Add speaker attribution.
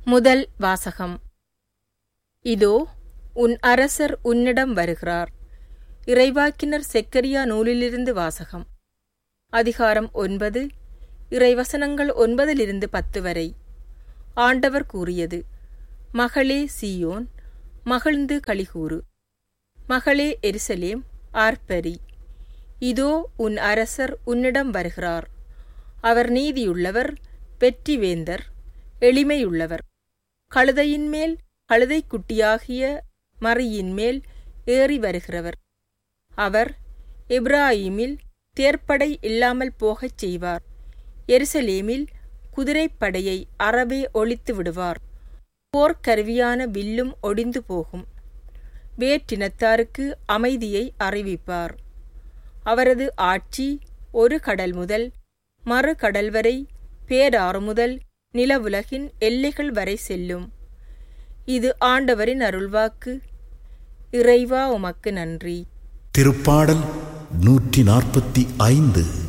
Speaker 1: முதல் வாசகம் இதோ உன் அரசர் உன்னிடம் வருகிறார் இறைவாக்கினர் செக்கரியா நூலிலிருந்து வாசகம் அதிகாரம் ஒன்பது இறைவசனங்கள் ஒன்பதிலிருந்து பத்து வரை ஆண்டவர் கூறியது மகளே சீயோன் மகிழ்ந்து களிகூறு மகளே எருசலேம் ஆர்ப்பரி இதோ உன் அரசர் உன்னிடம் வருகிறார் அவர் நீதியுள்ளவர் வெற்றிவேந்தர் எளிமையுள்ளவர் கழுதையின் மேல் கழுதைக்குட்டியாகிய மறியின் மேல் ஏறி வருகிறவர் அவர் எப்ராயிமில் தேர்ப்படை இல்லாமல் போகச் செய்வார் எருசலேமில் குதிரைப்படையை அறவே ஒழித்து விடுவார் போர்க்கருவியான வில்லும் ஒடிந்து போகும் வேற்றினத்தாருக்கு அமைதியை அறிவிப்பார் அவரது ஆட்சி ஒரு கடல் முதல் மறு கடல் வரை பேராறு முதல் நிலவுலகின் எல்லைகள் வரை செல்லும் இது ஆண்டவரின் அருள்வாக்கு இறைவா உமக்கு நன்றி
Speaker 2: திருப்பாடல் நூற்றி நாற்பத்தி ஐந்து